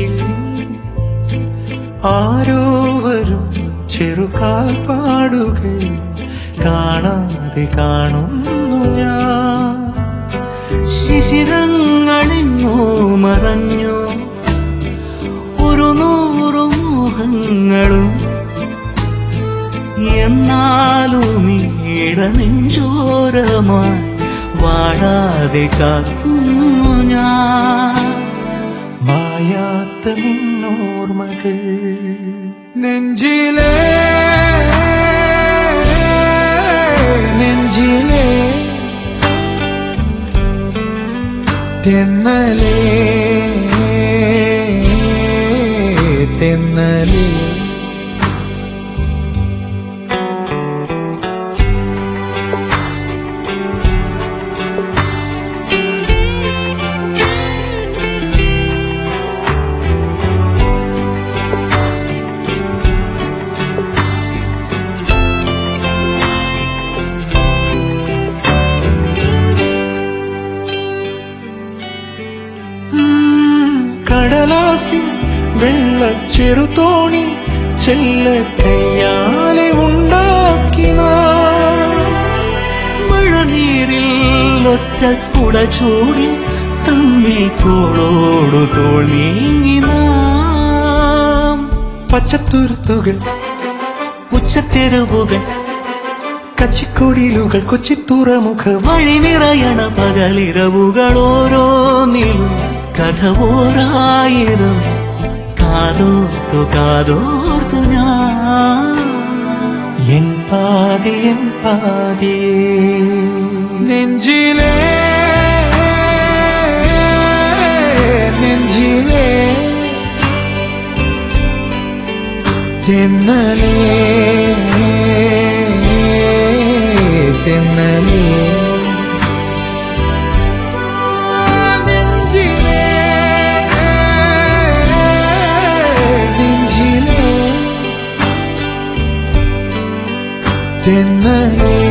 മുന്നിൽ ആരോ വരും ചെറുകാൽപ്പാടുകൾ കാണാതെ കാണുന്നു ഞാൻ ശിശിരങ്ങളെങ്ങോ മറഞ്ഞു ഒരു നൂറു മോഹങ്ങളും എന്നാലും ഈട നെഞ്ചോരമായി വാടാതെ കാക്കുന്നു ഞാൻ മായാത്ത മുന്നോർമകൾ നെഞ്ചിലെ നെഞ്ചിലെ തെന്നലേ തെന്നലേ കടലാസിൻ വെള്ളച്ചെറുതോണി ചെല്ല കയ്യാലെ ഉണ്ടാക്കിന മഴനീരിൽ ഒറ്റ കുട ചൂടി തമ്മിൽ തോളോടു തോൾ നീങ്ങിന പച്ചത്തുരുത്തുകൾ ഉച്ചത്തെരുവുകൾ കച്ചിക്കൊടിയിലുകൾ കൊച്ചിത്തുറമുഖ വഴി നിറയണ പകലിരവുകൾ ഓരോന്നിലും കഥ ഓരായിരം കാതോർത്തു കാതോർത്തു ഞാൻ എൻ പാതി എൻ പാതിയേ നെഞ്ചിലെ നെഞ്ചിലെ തെന്നലേ തെന്നലേ നെഞ്ചിലെ നെഞ്ചിലെ തെന്നലേ